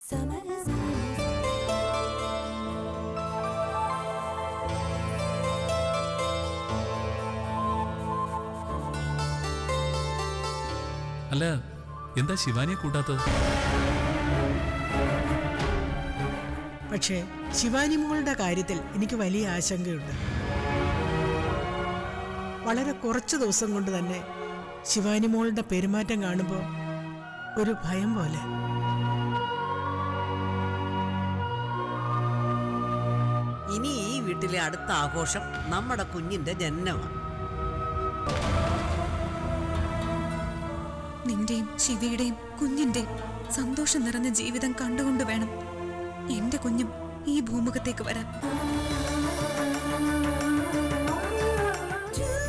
അല്ല എന്താ ശിവാനിയെ കൂട്ടാത്തത് പക്ഷേ ശിവാനി മോളുടെ കാര്യത്തിൽ എനിക്ക് വലിയ ആശങ്കയുണ്ട് വളരെ കുറച്ച് ദിവസം കൊണ്ട് തന്നെ ശിവാനി മോളുടെ പെരുമാറ്റം കാണുമ്പോൾ ഒരു ഭയം പോലെ ഇനി ഈ വീട്ടിലെ അടുത്ത ആഘോഷം നമ്മുടെ കുഞ്ഞിന്റെ ജന്മമാണ് നിന്റെയും ശിവയുടെയും കുഞ്ഞിന്റെയും സന്തോഷം നിറഞ്ഞ ജീവിതം കണ്ടുകൊണ്ട് വേണം എന്റെ കുഞ്ഞും ഈ ഭൂമുഖത്തേക്ക് വരാൻ